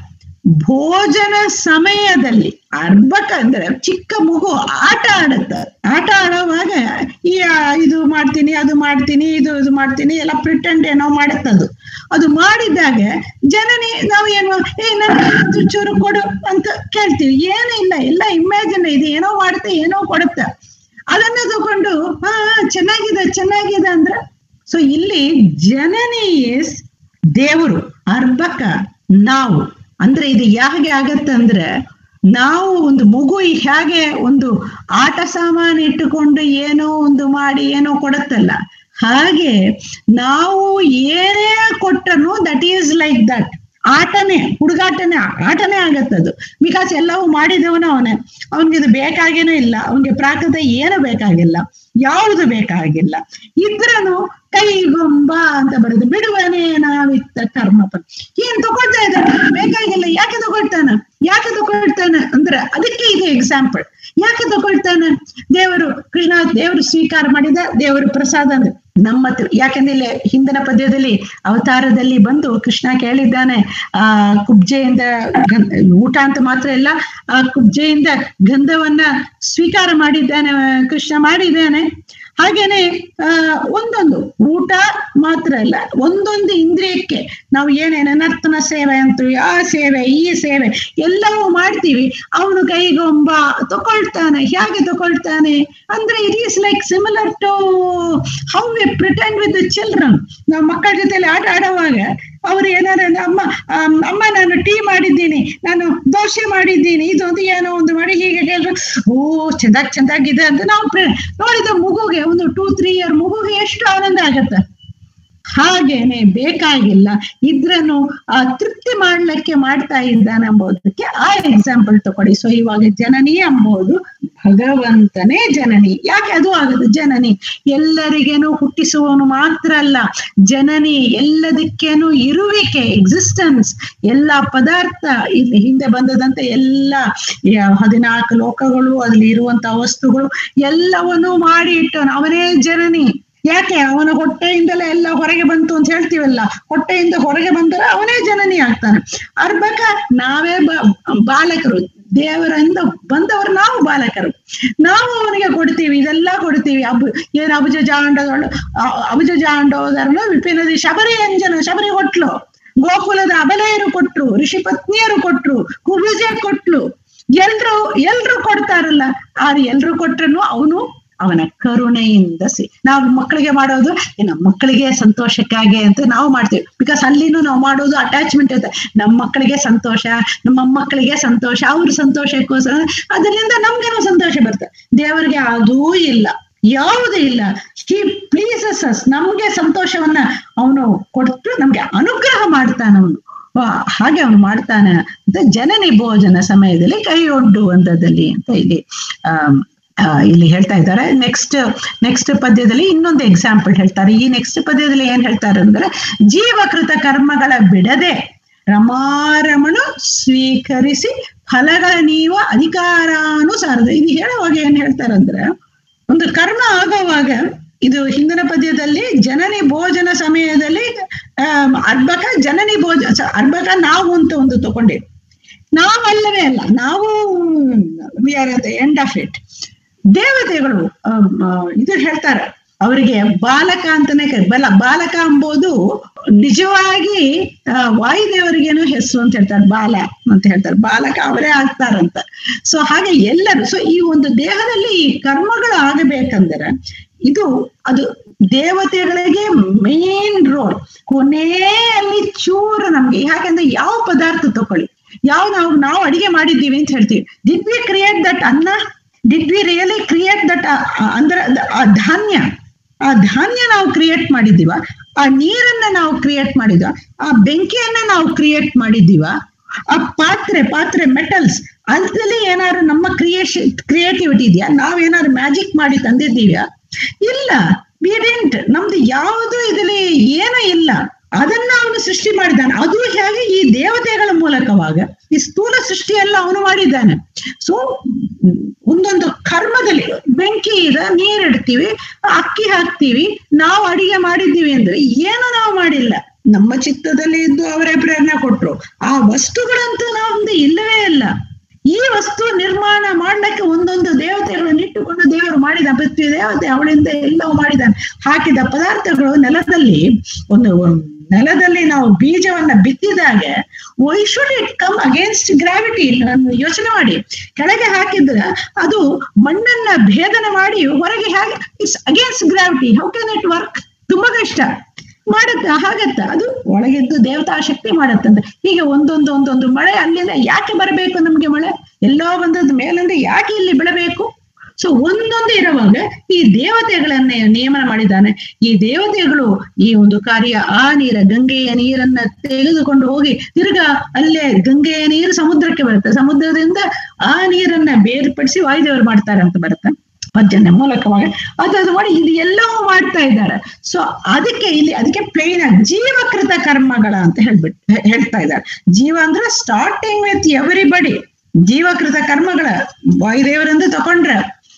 ಭೋಜನ ಸಮಯದಲ್ಲಿ ಅರ್ಬಕ ಅಂದ್ರೆ ಚಿಕ್ಕ ಮಗು ಆಟ ಆಡುತ್ತೆ ಆಟ ಆಡುವಾಗ ಈ ಆ, ಇದು ಮಾಡ್ತೀನಿ ಅದು ಮಾಡ್ತೀನಿ ಇದು ಇದು ಮಾಡ್ತೀನಿ ಎಲ್ಲ ಪ್ರಿಟೆಂಡ್ ಏನೋ ಮಾಡುತ್ತದು ಅದು ಮಾಡಿದಾಗ ಜನನಿ ನಾವು ಏನು ಏ ನನಗೆ ಚೂರು ಕೊಡು ಅಂತ ಕೇಳ್ತೀವಿ ಏನೂ ಇಲ್ಲ ಎಲ್ಲ ಇಮ್ಯಾಜಿನ್ ಇದೆ ಏನೋ ಮಾಡುತ್ತೆ ಏನೋ ಕೊಡುತ್ತೆ ಅದನ್ನ ತಗೊಂಡು ಹಾ ಚೆನ್ನಾಗಿದೆ ಚೆನ್ನಾಗಿದೆ ಅಂದ್ರೆ ಸೊ ಇಲ್ಲಿ ಜನನಿ ಇಸ್ ದೇವರು ಅರ್ಬಕ ನಾವು ಅಂದ್ರೆ ಇದು ಹೇಗೆ ಆಗತ್ತೆ ಅಂದ್ರೆ ನಾವು ಒಂದು ಮಗು ಹೇಗೆ ಒಂದು ಆಟ ಸಾಮಾನು ಇಟ್ಟುಕೊಂಡು ಏನೋ ಒಂದು ಮಾಡಿ ಏನೋ ಕೊಡುತ್ತಲ್ಲ ಹಾಗೆ ನಾವು ಏನೇ ಕೊಟ್ಟನು ದಟ್ ಈಸ್ ಲೈಕ್ ದಟ್ ಆಟನೇ ಹುಡುಗಾಟನೇ ಆಟನೇ ಆಗತ್ತದು ಬಿಕಾಸ್ ಎಲ್ಲವೂ ಮಾಡಿದವನು ಅವನೇ ಅವನಿಗೆ ಇದು ಬೇಕಾಗೇನೂ ಇಲ್ಲ ಅವನಿಗೆ ಪ್ರಾಕೃತ ಏನು ಬೇಕಾಗಿಲ್ಲ ಯಾವುದು ಬೇಕಾಗಿಲ್ಲ ಇದ್ರನು ಕೈಗೊಂಬ ಅಂತ ಬರೋದು ಬಿಡುವನೇ ನಾವಿತ್ತ ಕರ್ಮಪ ಏನ್ ತಗೊಳ್ತಾ ಇದ್ದಾನೆ ಬೇಕಾಗಿಲ್ಲ ಯಾಕೆ ತಗೊಳ್ತಾನ ಯಾಕೆ ತಗೊಳ್ತಾನೆ ಅಂದ್ರೆ ಅದಕ್ಕೆ ಇದು ಎಕ್ಸಾಂಪಲ್ ಯಾಕೆ ತಗೊಳ್ತಾನೆ ದೇವರು ಕೃಷ್ಣ ದೇವರು ಸ್ವೀಕಾರ ಮಾಡಿದ ದೇವರು ಪ್ರಸಾದ ಅಂದ್ರೆ ನಮ್ಮ ಹತ್ರ ಯಾಕಂದ್ರೆ ಇಲ್ಲಿ ಹಿಂದಿನ ಪದ್ಯದಲ್ಲಿ ಅವತಾರದಲ್ಲಿ ಬಂದು ಕೃಷ್ಣ ಕೇಳಿದ್ದಾನೆ ಆ ಕುಬ್ಜೆಯಿಂದ ಗಂ- ಊಟ ಅಂತ ಮಾತ್ರ ಇಲ್ಲ ಆ ಕುಬ್ಜೆಯಿಂದ ಗಂಧವನ್ನ ಸ್ವೀಕಾರ ಮಾಡಿದ್ದಾನೆ ಆ, ಕೃಷ್ಣ ಮಾಡಿದ್ದಾನೆ ಹಾಗೇನೆ ಆ ಒಂದೊಂದು ಊಟ ಮಾತ್ರ ಅಲ್ಲ ಒಂದೊಂದು ಇಂದ್ರಿಯಕ್ಕೆ ನಾವು ಏನೇನು ನರ್ತನ ಸೇವೆ ಅಂತೀವಿ ಆ ಸೇವೆ ಈ ಸೇವೆ ಎಲ್ಲವೂ ಮಾಡ್ತೀವಿ ಅವನು ಕೈಗೊಂಬ ತಗೊಳ್ತಾನೆ ಹೇಗೆ ತಗೊಳ್ತಾನೆ ಅಂದ್ರೆ it is like similar to how we pretend with the children ನಾವು ಮಕ್ಕಳ ಜೊತೆಲಿ ಆಟ ಆಡುವಾಗ ಅವ್ರು ಏನಾರ ಅಮ್ಮ ಆಮ್, ಅಮ್ಮ ನಾನು ಟೀ ಮಾಡಿದ್ದೀನಿ ನಾನು ದೋಸೆ ಮಾಡಿದ್ದೀನಿ ಇದು ಒಂದು ಏನೋ ಒಂದು ಮಾಡಿ ಹೀಗೆ ಹೇಳಿದ್ರೆ ಓ ಚೆಂದಾಗ್ ಚೆಂದಾಗಿದೆ ಅಂತ ನಾವು ಪ್ರ- ನೋಡಿದ ಮಗುಗೆ ಒಂದು ಟೂ ತ್ರೀ ಇಯರ್ ಮಗುಗೆ ಎಷ್ಟು ಆನಂದ ಆಗತ್ತೆ ಹಾಗೇನೆ ಬೇಕಾಗಿಲ್ಲ ಇದ್ರನ್ನು ಆ ತೃಪ್ತಿ ಮಾಡ್ಲಿಕ್ಕೆ ಮಾಡ್ತಾ ಇದ್ದಾನೆ ಎಂಬುದಕ್ಕೆ ಆ ಎಕ್ಸಾಂಪಲ್ ತಗೊಳ್ಳಿ ಸೊ ಇವಾಗ ಜನನಿ ಎಂಬುದು ಭಗವಂತನೇ ಜನನಿ ಯಾಕೆ ಅದು ಆಗದು ಜನನಿ ಎಲ್ಲರಿಗೇನು ಹುಟ್ಟಿಸುವವನು ಮಾತ್ರ ಅಲ್ಲ ಜನನಿ ಎಲ್ಲದಕ್ಕೇನು ಇರುವಿಕೆ ಎಕ್ಸಿಸ್ಟೆನ್ಸ್ ಎಲ್ಲ ಪದಾರ್ಥ ಇಲ್ಲಿ ಹಿಂದೆ ಬಂದದಂತೆ ಎಲ್ಲ ಯ- ಹದಿನಾಲ್ಕು ಲೋಕಗಳು ಅಲ್ಲಿ ಇರುವಂತ ವಸ್ತುಗಳು ಎಲ್ಲವನ್ನೂ ಮಾಡಿ ಇಟ್ಟವನು ಅವನೇ ಜನನಿ ಯಾಕೆ ಅವನ ಹೊಟ್ಟೆಯಿಂದಲೇ ಎಲ್ಲ ಹೊರಗೆ ಬಂತು ಅಂತ ಹೇಳ್ತೀವಲ್ಲ ಹೊಟ್ಟೆಯಿಂದ ಹೊರಗೆ ಬಂದರೆ ಅವನೇ ಜನನಿ ಆಗ್ತಾನೆ ಅರ್ಬಕ ನಾವೇ ಬ- ಬಾಲಕರು ದೇವರಿಂದ ಬಂದವರು ನಾವು ಬಾಲಕರು ನಾವು ಅವನಿಗೆ ಕೊಡ್ತೀವಿ ಇದೆಲ್ಲ ಕೊಡ್ತೀವಿ ಅಬು ಏನು ಅಬುಜ ಜಾಂಡಗಳು ಅಬುಜ ಜಾಂಡೋದರನು ವಿಪಿನದಿ ಶಬರಿ ಅಂಜನ ಶಬರಿ ಕೊಟ್ಲು ಗೋಕುಲದ ಅಬಲೆಯರು ಕೊಟ್ರು ಋಷಿ ಪತ್ನಿಯರು ಕೊಟ್ರು ಕುಬುಜೆ ಕೊಟ್ಲು ಎಲ್ರು ಎಲ್ರು ಕೊಡ್ತಾರಲ್ಲ ಆದ್ರೆ ಎಲ್ರು ಕೊಟ್ರು ಅವನು ಅವನ ಕರುಣೆಯಿಂದ ಸಿ ನಾವು ಮಕ್ಕಳಿಗೆ ಮಾಡೋದು ಏ, ನಮ್ಮ ಮಕ್ಕಳಿಗೆ ಸಂತೋಷಕ್ಕಾಗಿ ಅಂತ ನಾವು ಮಾಡ್ತೀವಿ ಬಿಕಾಸ್ ಅಲ್ಲಿನೂ ನಾವು ಮಾಡೋದು ಅಟ್ಯಾಚ್ಮೆಂಟ್ ಇರುತ್ತೆ ನಮ್ಮ ಮಕ್ಕಳಿಗೆ ಸಂತೋಷ ನಮ್ಮ ಮೊಮ್ಮಕ್ಕಳಿಗೆ ಸಂತೋಷ ಅವ್ರ ಸಂತೋಷಕ್ಕೋಸ್ಕರ ಅದರಿಂದ ನಮ್ಗೇನೋ ಸಂತೋಷ ಬರುತ್ತೆ ದೇವರಿಗೆ ಅದೂ ಇಲ್ಲ ಯಾವುದೂ ಇಲ್ಲ ಹಿ ಪ್ಲೀಸಸ್ ಅಸ್ ನಮ್ಗೆ ಸಂತೋಷವನ್ನ ಅವನು ಕೊಟ್ಟು ನಮ್ಗೆ ಅನುಗ್ರಹ ಮಾಡ್ತಾನೆ ಅವನು ಹಾಗೆ ಅವನು ಮಾಡ್ತಾನೆ ಅಂತ ಜನನಿ ಭೋಜನ ಸಮಯದಲ್ಲಿ ಕೈ ಒಡ್ಡುವಂಥದ್ದಲ್ಲಿ ಅಂತ ಇಲ್ಲಿ ಆ ಆ, ಇಲ್ಲಿ ಹೇಳ್ತಾ ಇದ್ದಾರೆ ನೆಕ್ಸ್ಟ್ ನೆಕ್ಸ್ಟ್ ಪದ್ಯದಲ್ಲಿ ಇನ್ನೊಂದು ಎಕ್ಸಾಂಪಲ್ ಹೇಳ್ತಾರೆ ಈ ನೆಕ್ಸ್ಟ್ ಪದ್ಯದಲ್ಲಿ ಏನ್ ಹೇಳ್ತಾರೆ ಅಂದ್ರೆ ಜೀವಕೃತ ಕರ್ಮಗಳ ಬಿಡದೆ ರಮಾರಮಣು ಸ್ವೀಕರಿಸಿ ಫಲಗಳ ನೀವ ಅಧಿಕಾರಾನುಸಾರದ ಇದು ಹೇಳುವಾಗ ಏನ್ ಹೇಳ್ತಾರಂದ್ರೆ ಒಂದು ಕರ್ಮ ಆಗುವಾಗ ಇದು ಹಿಂದಿನ ಪದ್ಯದಲ್ಲಿ ಜನನಿ ಭೋಜನ ಸಮಯದಲ್ಲಿ ಆಮ್, ಅರ್ಭಕ ಜನನಿ ಭೋಜ ಸ- ಅರ್ಭಕ ನಾವು ಅಂತ ಒಂದು ತಗೊಂಡಿವಿ ನಾವಲ್ಲವೇ ಅಲ್ಲ ನಾವು we are at the end of it ದೇವತೆಗಳು ಆಮ್, ಆ, ಇದು ಹೇಳ್ತಾರೆ ಅವರಿಗೆ ಬಾಲಕ ಅಂತಾನೆ ಕರಿ ಬಲ ಬಾಲಕ ಎಂಬುದು ನಿಜವಾಗಿ ಆ, ವಾಯುದೇವರಿಗೇನು ಹೆಸರು ಅಂತ ಹೇಳ್ತಾರೆ ಬಾಲ ಅಂತ ಹೇಳ್ತಾರೆ ಬಾಲಕ ಅವರೇ ಆಗ್ತಾರಂತ ಸೊ ಹಾಗೆ ಎಲ್ಲರೂ ಸೊ ಈ ಒಂದು ದೇಹದಲ್ಲಿ ಈ ಕರ್ಮಗಳು ಆಗಬೇಕಂದ್ರೆ ಇದು ಅದು ದೇವತೆಗಳಿಗೆ ಮೇನ್ ರೋಲ್ ಕೊನೆಯಲ್ಲಿ ಚೂರು ನಮ್ಗೆ ಯಾಕಂದ್ರೆ ಯಾವ ಪದಾರ್ಥ ತಕೊಳ್ಳಿ ಯಾವ ನಾವು ನಾವು ಅಡಿಗೆ ಮಾಡಿದ್ದೀವಿ ಅಂತ ಹೇಳ್ತೀವಿ ಡಿಡ್ ವಿ ಕ್ರಿಯೇಟ್ ದಟ್ ಅನ್ನ did we really create that ಅಂದ್ರೆ ಅದ್- ಆ ಧಾನ್ಯ ಆ ಧಾನ್ಯ ನಾವು ಕ್ರಿಯೇಟ್ ಮಾಡಿದೀವ ಆ ನೀರನ್ನ ನಾವು ಕ್ರಿಯೇಟ್ ಮಾಡಿದ್ವ ಆ ಬೆಂಕಿಯನ್ನ ನಾವು ಕ್ರಿಯೇಟ್ ಮಾಡಿದೀವ ಆ ಪಾತ್ರೆ ಪಾತ್ರೆ ಮೆಟಲ್ಸ್ ಅದ್ರಲ್ಲಿ ಏನಾದ್ರು ನಮ್ಮ ಕ್ರಿಯೇಷನ್ ಕ್ರಿಯೇಟಿವಿಟಿ ಇದೆಯಾ ನಾವ್ ಏನಾದ್ರು ಮ್ಯಾಜಿಕ್ ಮಾಡಿ ತಂದಿದ್ದೀವ್ಯಾ ಇಲ್ಲ ವಿ ಡಿಂಟ್ ನಮ್ದು ಯಾವುದು ಇದರಲ್ಲಿ ಏನೂ ಇಲ್ಲ ಅದನ್ನ ಅವನು ಸೃಷ್ಟಿ ಮಾಡಿದ್ದಾನೆ ಅದು ಹೇಗೆ ಈ ದೇವತೆಗಳ ಮೂಲಕವಾಗ ಈ ಸ್ಥೂಲ ಸೃಷ್ಟಿಯೆಲ್ಲ ಅವನು ಮಾಡಿದ್ದಾನೆ ಸೊ ಒಂದೊಂದು ಕರ್ಮದಲ್ಲಿ ಬೆಂಕಿ ಇದೆ ನೀರಿಡ್ತೀವಿ ಅಕ್ಕಿ ಹಾಕ್ತೀವಿ ನಾವು ಅಡಿಗೆ ಮಾಡಿದ್ದೀವಿ ಅಂದ್ರೆ ಏನು ನಾವು ಮಾಡಿಲ್ಲ ನಮ್ಮ ಚಿತ್ತದಲ್ಲಿ ಇದ್ದು ಅವರೇ ಪ್ರೇರಣೆ ಕೊಟ್ರು ಆ ವಸ್ತುಗಳಂತೂ ನಮ್ದು ಇಲ್ಲವೇ ಇಲ್ಲ ಈ ವಸ್ತು ನಿರ್ಮಾಣ ಮಾಡ್ಲಿಕ್ಕೆ ಒಂದೊಂದು ದೇವತೆಗಳನ್ನು ಇಟ್ಟುಕೊಂಡು ದೇವರು ಮಾಡಿದ ಪೃಥ್ವಿ ದೇವತೆ ಅವಳಿಂದ ಎಲ್ಲವೂ ಮಾಡಿದಾನೆ ಹಾಕಿದ ಪದಾರ್ಥಗಳು ನೆಲದಲ್ಲಿ ಒಂದು ನೆಲದಲ್ಲಿ ನಾವು ಬೀಜವನ್ನ ಬಿತ್ತಿದಾಗ why should it come against gravity ಯೋಚನೆ ಮಾಡಿ ಕೆಳಗೆ ಹಾಕಿದ್ರೆ ಅದು ಮಣ್ಣನ್ನ ಭೇದನ ಮಾಡಿ ಹೊರಗೆ ಹೇಗೆ it's against gravity how can it work ತುಂಬಾ ಕಷ್ಟ ಮಾಡತ್ತ ಹಾಗತ್ತ ಅದು ಒಳಗಿದ್ದು ದೇವತಾ ಶಕ್ತಿ ಮಾಡತ್ತಂತ ಹೀಗೆ ಒಂದೊಂದು ಒಂದೊಂದು ಮಳೆ ಅಲ್ಲಿಂದ ಯಾಕೆ ಬರಬೇಕು ನಮ್ಗೆ ಮಳೆ ಎಲ್ಲೋ ಬಂದದ್ದು ಮೇಲಿಂದ ಯಾಕೆ ಇಲ್ಲಿ ಬೀಳಬೇಕು ಸೊ ಒಂದೊಂದು ಇರುವಾಗ ಈ ದೇವತೆಗಳನ್ನೇ ನೇಮನ ಮಾಡಿದ್ದಾನೆ ಈ ದೇವತೆಗಳು ಈ ಒಂದು ಕಾರ್ಯ ಆ ನೀರ ಗಂಗೆಯ ನೀರನ್ನ ತೆಗೆದುಕೊಂಡು ಹೋಗಿ ತಿರ್ಗಾ ಅಲ್ಲೇ ಗಂಗೆಯ ನೀರು ಸಮುದ್ರಕ್ಕೆ ಬರುತ್ತೆ ಸಮುದ್ರದಿಂದ ಆ ನೀರನ್ನ ಬೇರ್ಪಡಿಸಿ ವಾಯುದೇವರು ಮಾಡ್ತಾರೆ ಅಂತ ಬರುತ್ತೆ ಪದ್ಯನ ಮೂಲಕವಾಗಿ ಅದು ಮಾಡಿ ಇದು ಎಲ್ಲವೂ ಮಾಡ್ತಾ ಇದ್ದಾರೆ ಸೊ ಅದಕ್ಕೆ ಇಲ್ಲಿ ಅದಕ್ಕೆ ಪ್ಲೇನ್ ಆಗಿ ಜೀವಕೃತ ಕರ್ಮಗಳ ಅಂತ ಹೇಳ್ಬಿಟ್ಟು ಹೇ- ಹೇಳ್ತಾ ಇದ್ದಾರೆ ಜೀವ ಅಂದ್ರೆ ಸ್ಟಾರ್ಟಿಂಗ್ ವಿತ್ ಎವ್ರಿಬಡಿ ಜೀವಕೃತ ಕರ್ಮಗಳ ವಾಯುದೇವರಿಂದ ತಕೊಂಡ್ರೆ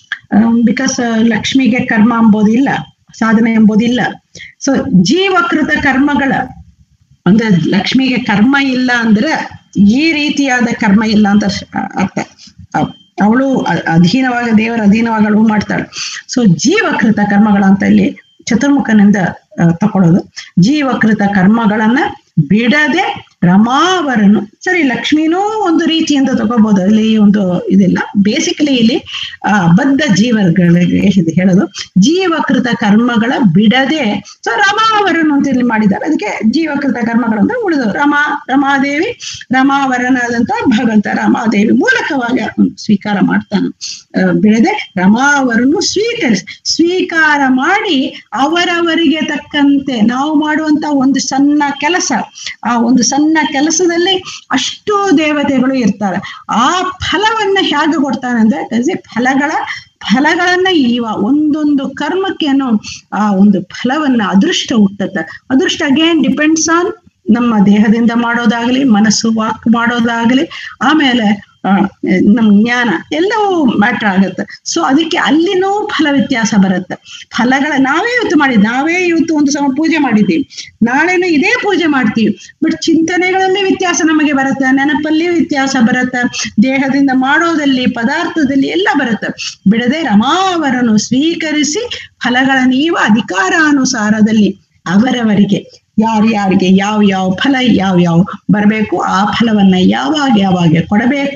ಬಿಕಾಸ್ ಲಕ್ಷ್ಮಿಗೆ ಕರ್ಮ ಎಂಬುದಿಲ್ಲ ಸಾಧನೆ ಎಂಬುದಿಲ್ಲ ಸೊ ಜೀವಕೃತ ಕರ್ಮಗಳ ಅಂದ್ರೆ ಲಕ್ಷ್ಮಿಗೆ ಕರ್ಮ ಇಲ್ಲ ಅಂದ್ರೆ ಈ ರೀತಿಯಾದ ಕರ್ಮ ಇಲ್ಲ ಅಂತ ಶ- ಅರ್ಥ ಅವ್- ಅವಳು ಅ- ಅಧೀನವಾಗ ದೇವರ ಅಧೀನವಾಗಿ ಅವಳು ಮಾಡ್ತಾಳೆ ಸೊ ಜೀವಕೃತ ಕರ್ಮಗಳ ಅಂತ ಇಲ್ಲಿ ಚತುರ್ಮುಖನಿಂದ ಆ, ತಕೊಳ್ಳೋದು ಜೀವಕೃತ ಕರ್ಮಗಳನ್ನ ಬಿಡದೆ ರಮಾವರನು ಸರಿ ಲಕ್ಷ್ಮಿನೂ ಒಂದು ರೀತಿಯಿಂದ ತಗೋಬಹುದು ಅಲ್ಲಿ ಒಂದು ಇದಿಲ್ಲ ಬೇಸಿಕಲಿ ಇಲ್ಲಿ ಆ ಬದ್ಧ ಜೀವಗಳಿಗೆ ಇದು ಹೇಳೋದು ಜೀವಕೃತ ಕರ್ಮಗಳ ಬಿಡದೆ ಸೊ ರಮಾವರನು ಅಂತ ಇಲ್ಲಿ ಮಾಡಿದ್ದಾರೆ ಅದಕ್ಕೆ ಜೀವಕೃತ ಕರ್ಮಗಳು ಅಂದ್ರೆ ಉಳಿದು ರಮಾ ರಮಾದೇವಿ ರಮಾವರನಾದಂತ ಭಗವಂತ ರಮಾದೇವಿ ಮೂಲಕವಾಗಿ ಅವ್ನು ಸ್ವೀಕಾರ ಮಾಡ್ತಾನೆ ಆ, ಬಿಡದೆ ರಮಾವರನು ಸ್ವೀಕರಿಸಿ ಸ್ವೀಕಾರ ಮಾಡಿ ಅವರವರಿಗೆ ತಕ್ಕಂತೆ ನಾವು ಮಾಡುವಂತ ಒಂದು ಸಣ್ಣ ಕೆಲಸ ಆ ಒಂದು ಸಣ್ಣ ಕೆಲಸದಲ್ಲಿ ಅಷ್ಟು ದೇವತೆಗಳು ಇರ್ತಾರೆ ಆ ಫಲವನ್ನ ಹೇಗೆ ಕೊಡ್ತಾನೆ ಅಂದ್ರೆ ಕಸಿ ಫಲಗಳ ಫಲಗಳನ್ನ ಇವ ಒಂದೊಂದು ಕರ್ಮಕ್ಕೇನು ಆ ಒಂದು ಫಲವನ್ನ ಅದೃಷ್ಟ ಹುಟ್ಟತ್ತೆ ಅದೃಷ್ಟ ಅಗೇನ್ ಡಿಪೆಂಡ್ಸ್ ಆನ್ ನಮ್ಮ ದೇಹದಿಂದ ಮಾಡೋದಾಗ್ಲಿ ಮನಸ್ಸು ವಾಕ್ ಮಾಡೋದಾಗ್ಲಿ ಆಮೇಲೆ ಆ, ನಮ್ ಜ್ಞಾನ ಎಲ್ಲವೂ ಮ್ಯಾಟರ್ ಆಗುತ್ತೆ ಸೊ ಅದಕ್ಕೆ ಅಲ್ಲಿನೂ ಫಲ ವ್ಯತ್ಯಾಸ ಬರುತ್ತೆ ಫಲಗಳ ನಾವೇ ಇವತ್ತು ಮಾಡಿದ್ ನಾವೇ ಇವತ್ತು ಒಂದು ಸಮ ಪೂಜೆ ಮಾಡಿದ್ದೀವಿ ನಾಳೆನೂ ಇದೇ ಪೂಜೆ ಮಾಡ್ತೀವಿ ಬಟ್ ಚಿಂತನೆಗಳಲ್ಲಿ ವ್ಯತ್ಯಾಸ ನಮಗೆ ಬರುತ್ತೆ ನೆನಪಲ್ಲಿ ವ್ಯತ್ಯಾಸ ಬರುತ್ತೆ ದೇಹದಿಂದ ಮಾಡೋದಲ್ಲಿ ಪದಾರ್ಥದಲ್ಲಿ ಎಲ್ಲ ಬರುತ್ತೆ ಬಿಡದೆ ರಮಾವರನು ಸ್ವೀಕರಿಸಿ ಫಲಗಳ ನೀವು ಅಧಿಕಾರಾನುಸಾರದಲ್ಲಿ ಅವರವರಿಗೆ ಯಾರ್ಯಾರಿಗೆ ಯಾವ ಯಾವ ಫಲ ಯಾವ ಯಾವ ಬರಬೇಕು ಆ ಫಲವನ್ನ ಯಾವಾಗ ಯಾವಾಗ ಕೊಡಬೇಕು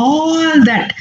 ಆಲ್ ದಟ್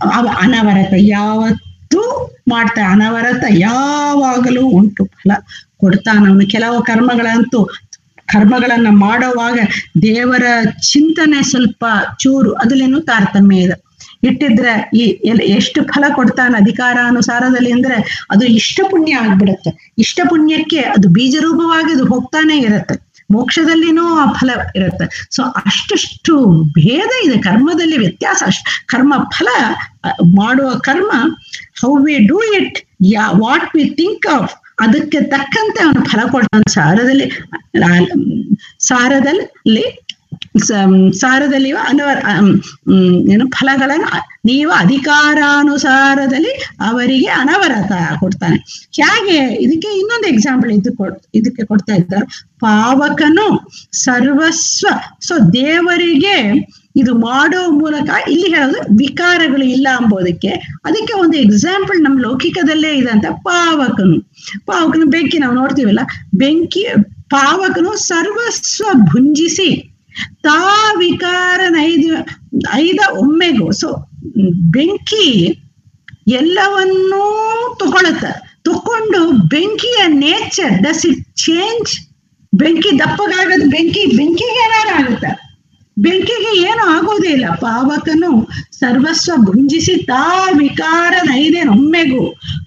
ಅನವರತ ಯಾವತ್ತೂ ಮಾಡ್ತಾ ಅನವರತ ಯಾವಾಗಲೂ ಉಂಟು ಫಲ ಕೊಡ್ತಾನವನು ಕೆಲವು ಕರ್ಮಗಳಂತೂ ಕರ್ಮಗಳನ್ನ ಮಾಡುವಾಗ ದೇವರ ಚಿಂತನೆ ಸ್ವಲ್ಪ ಚೂರು ಅದರಲ್ಲೇನು ತಾರತಮ್ಯ ಇದೆ ಇಟ್ಟಿದ್ರೆ ಈ ಎಲ್- ಎಷ್ಟು ಫಲ ಕೊಡ್ತಾನೆ ಅಧಿಕಾರಾನುಸಾರದಲ್ಲಿ ಅಂದ್ರೆ ಅದು ಇಷ್ಟ ಪುಣ್ಯ ಆಗ್ಬಿಡುತ್ತೆ ಇಷ್ಟ ಪುಣ್ಯಕ್ಕೆ ಅದು ಬೀಜ ರೂಪವಾಗಿ ಅದು ಹೋಗ್ತಾನೆ ಇರುತ್ತೆ ಮೋಕ್ಷದಲ್ಲಿನೂ ಆ ಫಲ ಇರುತ್ತೆ ಸೊ ಅಷ್ಟಷ್ಟು ಭೇದ ಇದೆ ಕರ್ಮದಲ್ಲಿ ವ್ಯತ್ಯಾಸ ಅಷ್ಟ್ ಕರ್ಮ ಫಲ ಅ, ಮಾಡುವ ಕರ್ಮ ಹೌ ವಿ ಡೂ ಇಟ್ ಯಾ ವಾಟ್ ವಿ ಥಿಂಕ್ ಆಫ್ ಅದಕ್ಕೆ ತಕ್ಕಂತೆ ಅವನು ಫಲ ಕೊಡ್ತಾನೆ ಸಾರದಲ್ಲಿ ಆ, ಸಾರದಲ್ಲಿ ಸ- ಸಾರದಲ್ಲಿ ಅನವರ ಅಮ್, ಮ್, ಏನು ಫಲಗಳನ್ನು ಅ- ನೀವು ಅಧಿಕಾರಾನುಸಾರದಲ್ಲಿ ಅವರಿಗೆ ಅನವರತ ಕೊಡ್ತಾನೆ ಹೇಗೆ ಇದಕ್ಕೆ ಇನ್ನೊಂದು ಎಕ್ಸಾಂಪಲ್ ಇದು ಕೊಡ್ ಇದಕ್ಕೆ ಕೊಡ್ತಾ ಇದ್ದಾರೆ ಪಾವಕನು ಸರ್ವಸ್ವ ಸೊ ದೇವರಿಗೆ ಇದು ಮಾಡೋ ಮೂಲಕ ಇಲ್ಲಿ ಹೇಳೋದು ವಿಕಾರಗಳು ಇಲ್ಲ ಅಂಬೋದಕ್ಕೆ ಅದಕ್ಕೆ ಒಂದು ಎಕ್ಸಾಂಪಲ್ ನಮ್ಮ ಲೌಕಿಕದಲ್ಲೇ ಇದೆ ಅಂತ ಪಾವಕನು ಪಾವಕನು ಬೆಂಕಿ ನಾವು ನೋಡ್ತೀವಲ್ಲ ಬೆಂಕಿ ಪಾವಕನು ಸರ್ವಸ್ವ ಭುಂಜಿಸಿ ತಾ ವಿಕಾರ ನೈದ ಐದ ಒಮ್ಮೆಗೂ ಸೊ ಬೆಂಕಿ ಎಲ್ಲವನ್ನೂ ತಗೊಳುತ್ತೆ ತಕೊಂಡು ಬೆಂಕಿಯ ನೇಚರ್ ಡಸ್ ಇಟ್ ಚೇಂಜ್ ಬೆಂಕಿ ದಪ್ಪಗಾಗದು ಬೆಂಕಿ ಬೆಂಕಿಗೆ ಏನಾರು ಆಗುತ್ತೆ ಬೆಂಕಿಗೆ ಏನು ಆಗೋದೇ ಇಲ್ಲ ಪಾವಕನು ಸರ್ವಸ್ವ ಭುಂಜಿಸಿ ತಾ ವಿಕಾರ ನೈದೇನು ಒಮ್ಮೆಗೂ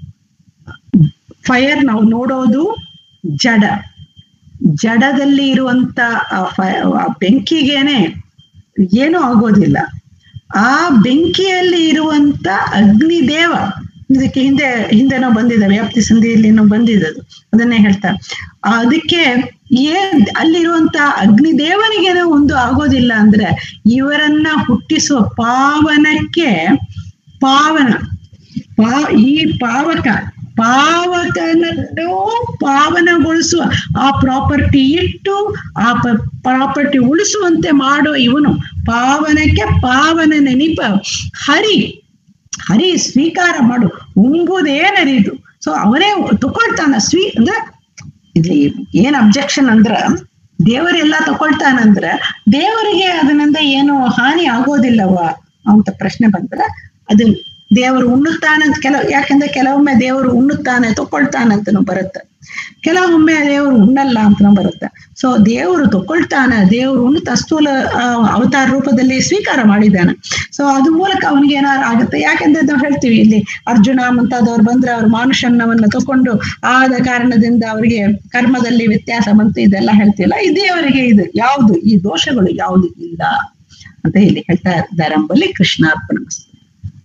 ಫೈರ್ ನಾವು ನೋಡೋದು ಜಡ ಜಡದಲ್ಲಿ ಇರುವಂತ ಆ ಫ- ಆ ಬೆಂಕಿಗೇನೆ ಏನೂ ಆಗೋದಿಲ್ಲ ಆ ಬೆಂಕಿಯಲ್ಲಿ ಇರುವಂತ ಅಗ್ನಿದೇವ ಇದಕ್ಕೆ ಹಿಂದೆ ಹಿಂದೆನೋ ಬಂದಿದೆ ವ್ಯಾಪ್ತಿ ಸಂಧಿಯಲ್ಲಿನೋ ಬಂದಿದ್ದದು ಅದನ್ನೇ ಹೇಳ್ತಾ ಅದಕ್ಕೆ ಏನ್ ಅಲ್ಲಿರುವಂತ ಅಗ್ನಿದೇವನಿಗೇನೋ ಒಂದು ಆಗೋದಿಲ್ಲ ಅಂದ್ರೆ ಇವರನ್ನ ಹುಟ್ಟಿಸುವ ಪಾವನಕ್ಕೆ ಪಾವನ ಪಾ ಈ ಪಾವಕ ಪಾವಕನನ್ನು ಪಾವನಗೊಳಿಸುವ ಆ ಪ್ರಾಪರ್ಟಿ ಇಟ್ಟು ಆ ಪ್ರಾಪರ್ಟಿ ಉಳಿಸುವಂತೆ ಮಾಡೋ ಇವನು ಪಾವನಕ್ಕೆ ಪಾವನ ನೆನಪ ಹರಿ ಹರಿ ಸ್ವೀಕಾರ ಮಾಡು ಉಂಬುದೇನರಿದು ಸೊ ಅವನೇ ತಗೊಳ್ತಾನ ಸ್ವೀ ಅಂದ್ರೆ ಇಲ್ಲಿ ಏನ್ ಅಬ್ಜೆಕ್ಷನ್ ಅಂದ್ರ ದೇವರೆಲ್ಲ ತಗೊಳ್ತಾನಂದ್ರ ದೇವರಿಗೆ ಅದರಿಂದ ಏನು ಹಾನಿ ಆಗೋದಿಲ್ಲವ ಅಂತ ಪ್ರಶ್ನೆ ಬಂದ್ರೆ ಅದು ದೇವರು ಉಣ್ಣುತ್ತಾನಂತ ಕೆಲವು ಯಾಕಂದ್ರೆ ಕೆಲವೊಮ್ಮೆ ದೇವರು ಉಣ್ಣುತ್ತಾನೆ ತಗೊಳ್ತಾನಂತನೂ ಬರುತ್ತೆ ಕೆಲವೊಮ್ಮೆ ದೇವರು ಉಣ್ಣಲ್ಲ ಅಂತನೂ ಬರುತ್ತೆ ಸೊ ದೇವರು ತಗೊಳ್ತಾನೆ ದೇವರು ಉಣ್ಣುತ್ತ ಸ್ಥೂಲ ಆ, ಅವತಾರ ರೂಪದಲ್ಲಿ ಸ್ವೀಕಾರ ಮಾಡಿದ್ದಾನೆ ಸೊ ಅದ್ರ ಮೂಲಕ ಅವನಿಗೆ ಏನಾರು ಆಗುತ್ತೆ ಯಾಕಂದ್ರೆ ನಾವು ಹೇಳ್ತೀವಿ ಇಲ್ಲಿ ಅರ್ಜುನ ಮುಂತಾದವ್ರು ಬಂದ್ರೆ ಅವ್ರ ಮಾನುಷನ್ನವನ್ನ ತಕೊಂಡು ಆದ ಕಾರಣದಿಂದ ಅವರಿಗೆ ಕರ್ಮದಲ್ಲಿ ವ್ಯತ್ಯಾಸ ಬಂತು ಇದೆಲ್ಲ ಹೇಳ್ತೀವಲ್ಲ ಈ ದೇವರಿಗೆ ಇದು ಯಾವುದು ಈ ದೋಷಗಳು ಯಾವುದು ಇಲ್ಲ ಅಂತ ಇಲ್ಲಿ ಹೇಳ್ತಾ ಇದ್ದಾರೆ ಅಂಬಲ್ಲಿ ಕೃಷ್ಣಾರ್ಪಣ